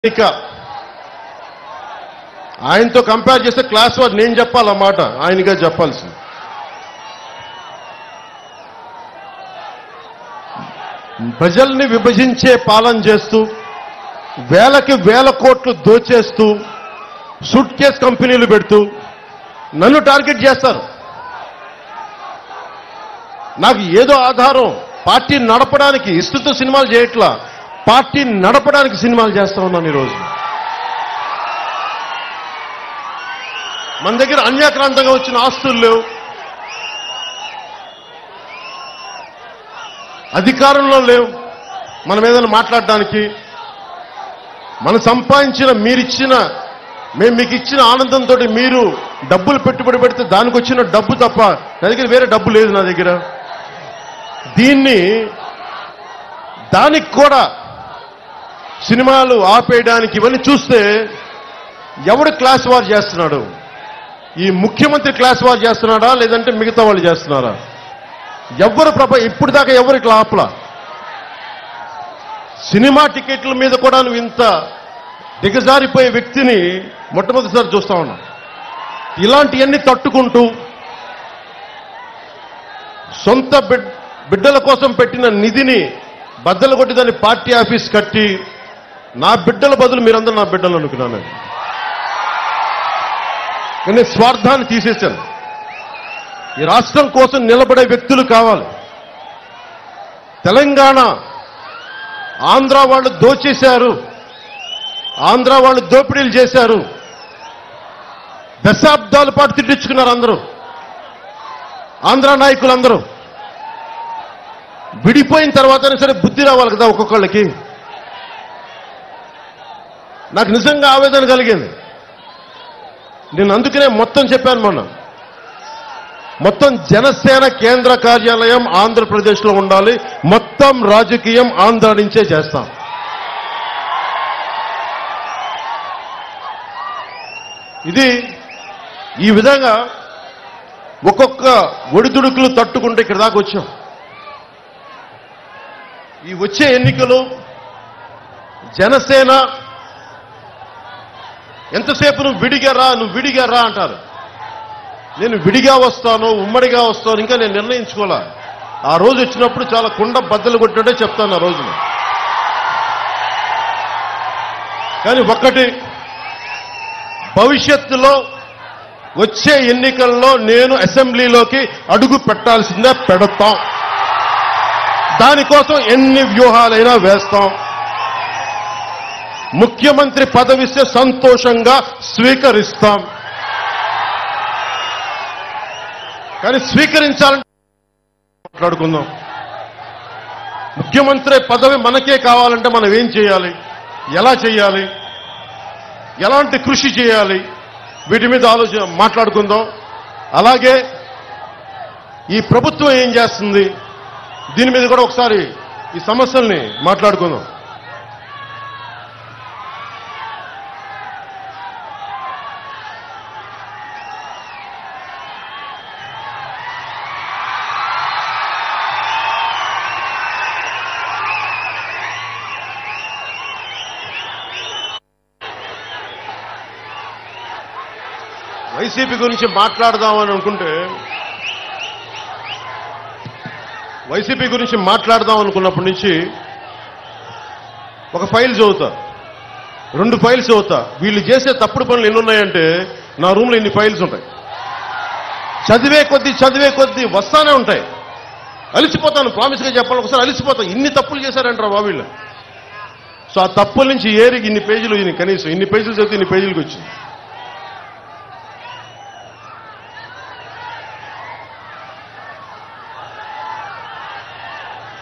ఇక ఆయనతో కంపేర్ చేస్తే క్లాస్ వారు నేను చెప్పాలన్నమాట ఆయనగా చెప్పాల్సింది ప్రజల్ని విభజించే పాలన చేస్తూ వేలకి వేల కోట్లు దోచేస్తూ సూట్ కేస్ కంపెనీలు పెడుతూ నన్ను టార్గెట్ చేస్తారు నాకు ఏదో ఆధారం పార్టీ నడపడానికి ఇష్టతో సినిమాలు చేయట్లా పార్టీ నడపడానికి సినిమాలు చేస్తా ఉన్నాను ఈరోజు మన దగ్గర అన్యాక్రాంతంగా వచ్చిన ఆస్తులు లేవు అధికారంలో లేవు మనం ఏదైనా మాట్లాడడానికి మనం సంపాదించిన మీరిచ్చిన మేము మీకు ఇచ్చిన ఆనందంతో మీరు డబ్బులు పెట్టుబడి పెడితే దానికి వచ్చిన డబ్బు తప్ప నా దగ్గర వేరే డబ్బు లేదు నా దగ్గర దీన్ని దానికి కూడా సినిమాలు ఆపేయడానికి ఇవన్నీ చూస్తే ఎవడు క్లాస్ వార్ చేస్తున్నాడు ఈ ముఖ్యమంత్రి క్లాస్ వార్ చేస్తున్నాడా లేదంటే మిగతా వాళ్ళు చేస్తున్నారా ఎవరు ప్రప ఇప్పుడు దాకా ఎవరు ఇట్లా ఆపలా సినిమా టికెట్ల మీద కూడా నువ్వు ఇంత దిగజారిపోయే వ్యక్తిని మొట్టమొదటిసారి చూస్తా ఉన్నాం ఇలాంటివన్నీ తట్టుకుంటూ సొంత బిడ్ బిడ్డల కోసం పెట్టిన నిధిని బద్దలు కొట్టి దాన్ని పార్టీ ఆఫీస్ కట్టి నా బిడ్డల బదులు మీరందరూ నా బిడ్డలు అనుకున్నాను నేను. కానీ స్వార్థాన్ని తీసేశాను ఈ రాష్ట్రం కోసం నిలబడే వ్యక్తులు కావాలి తెలంగాణ ఆంధ్ర వాళ్ళు దోచేశారు ఆంధ్ర వాళ్ళు దోపిడీలు చేశారు దశాబ్దాల పాటు తిట్టించుకున్నారు అందరూ ఆంధ్ర నాయకులందరూ విడిపోయిన తర్వాతనే సరే బుద్ధి రావాలి కదా ఒక్కొక్కళ్ళకి నాకు నిజంగా ఆవేదన కలిగింది నేను అందుకనే మొత్తం చెప్పాను మొన్న మొత్తం జనసేన కేంద్ర కార్యాలయం ఆంధ్రప్రదేశ్లో ఉండాలి మొత్తం రాజకీయం ఆంధ్ర నుంచే చేస్తాం ఇది ఈ విధంగా ఒక్కొక్క ఒడిదుడుకులు తట్టుకుంటే ఇక్కడ దాకా వచ్చాం ఈ వచ్చే ఎన్నికలు జనసేన ఎంతసేపు నువ్వు విడిగా రా నువ్వు విడిగా రా అంటారు నేను విడిగా వస్తాను ఉమ్మడిగా వస్తాను ఇంకా నేను నిర్ణయించుకోలే ఆ రోజు వచ్చినప్పుడు చాలా కుండ బద్దలు కొట్టినట్టే చెప్తాను ఆ రోజున కానీ ఒక్కటి భవిష్యత్తులో వచ్చే ఎన్నికల్లో నేను అసెంబ్లీలోకి అడుగు పెట్టాల్సిందే పెడతాం దానికోసం ఎన్ని వ్యూహాలైనా వేస్తాం ముఖ్యమంత్రి పదవిస్తే సంతోషంగా స్వీకరిస్తాం కానీ స్వీకరించాలంటే మాట్లాడుకుందాం ముఖ్యమంత్రి పదవి మనకే కావాలంటే మనం ఏం చేయాలి ఎలా చేయాలి ఎలాంటి కృషి చేయాలి వీటి మీద ఆలోచన మాట్లాడుకుందాం అలాగే ఈ ప్రభుత్వం ఏం చేస్తుంది దీని మీద కూడా ఒకసారి ఈ సమస్యల్ని మాట్లాడుకుందాం వైసీపీ గురించి మాట్లాడదామని అనుకుంటే వైసీపీ గురించి మాట్లాడదాం అనుకున్నప్పటి నుంచి ఒక ఫైల్ చదువుతా రెండు ఫైల్స్ చదువుతా వీళ్ళు చేసే తప్పుడు పనులు ఎన్ని ఉన్నాయంటే నా రూమ్లో ఇన్ని ఫైల్స్ ఉంటాయి చదివే కొద్దీ చదివే కొద్దీ వస్తానే ఉంటాయి అలిసిపోతాను ప్రామిస్గా చెప్పాలి ఒకసారి అలిసిపోతాను ఇన్ని తప్పులు చేశారంటారా బాబు వీళ్ళు సో ఆ తప్పుల నుంచి ఏరికి ఇన్ని పేజీలు ఇన్ని కనీసం ఇన్ని పేజీలు చదివితే ఇన్ని పేజీలకు వచ్చింది